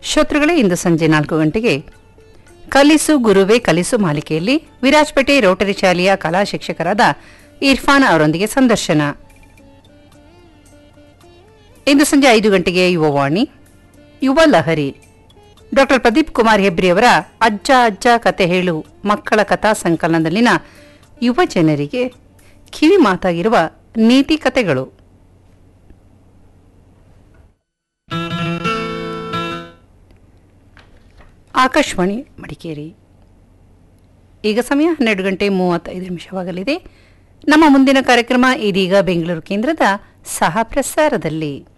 ಶ್ರೋತೃಗಳೇ ಇಂದು ಸಂಜೆ ನಾಲ್ಕು ಗಂಟೆಗೆ ಕಲಿಸು ಗುರುವೇ ಕಲಿಸು ಮಾಲಿಕೆಯಲ್ಲಿ ವಿರಾಜಪೇಟೆ ರೋಟರಿ ಶಾಲೆಯ ಕಲಾ ಶಿಕ್ಷಕರಾದ ಇರ್ಫಾನ್ ಅವರೊಂದಿಗೆ ಸಂದರ್ಶನ ಇಂದು ಸಂಜೆ ಐದು ಗಂಟೆಗೆ ಯುವವಾಣಿ ಯುವ ಲಹರಿ ಡಾಕ್ಟರ್ ಪ್ರದೀಪ್ ಕುಮಾರ್ ಹೆಬ್ರಿ ಅವರ ಅಜ್ಜ ಅಜ್ಜ ಕತೆ ಹೇಳು ಮಕ್ಕಳ ಕಥಾ ಸಂಕಲನದಲ್ಲಿನ ಯುವ ಜನರಿಗೆ ಕಿವಿ ಮಾತಾಗಿರುವ ನೀತಿ ಕತೆಗಳು ಆಕಾಶವಾಣಿ ಮಡಿಕೇರಿ ಈಗ ಸಮಯ ಹನ್ನೆರಡು ಗಂಟೆ ಮೂವತ್ತೈದು ನಿಮಿಷವಾಗಲಿದೆ ನಮ್ಮ ಮುಂದಿನ ಕಾರ್ಯಕ್ರಮ ಇದೀಗ ಬೆಂಗಳೂರು ಕೇಂದ್ರದ ಸಹ ಪ್ರಸಾರದಲ್ಲಿ